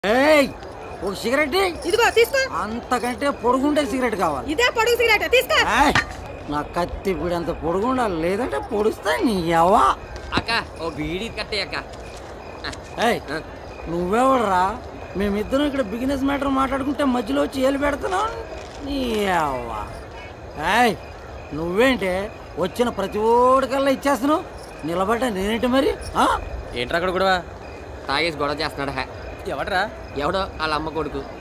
ఏయ్ ఒక సిగరెట్ ఇయ్యి. ఇదిగో తీసుకో అంతకంటే పొడుగుండే సిగరెట్ కావాలి ఇదే పొడుగు సిగరెట్ తీసుకో ఏయ్, నా కత్తి ఇప్పుడు అంత పొడుగుండాలి లేదంటే పొడుస్తా నీ ఎవ్వా అక్క ఓ బీడీ కట్టే అక్క ఏయ్ నువ్వెవడరా మేమిద్దరం ఇక్కడ బిజినెస్ మ్యాటర్ మాట్లాడుకుంటే మధ్యలో వచ్చి ఏలు పెడుతున్నావు నీ అవ్వా ఏయ్ నువ్వేంటే వచ్చిన ప్రతి ఓడికల్లా ఇచ్చేస్తున్నావు నిలబడ్డా నేనేంటి మరి ఆ? ఏంట్రా అక్కడ కూడా తాగేసి గొడవ చేస్తున్నాడు హే ఎవడరా ఎవడో వాళ్ళ అమ్మ కొడుకు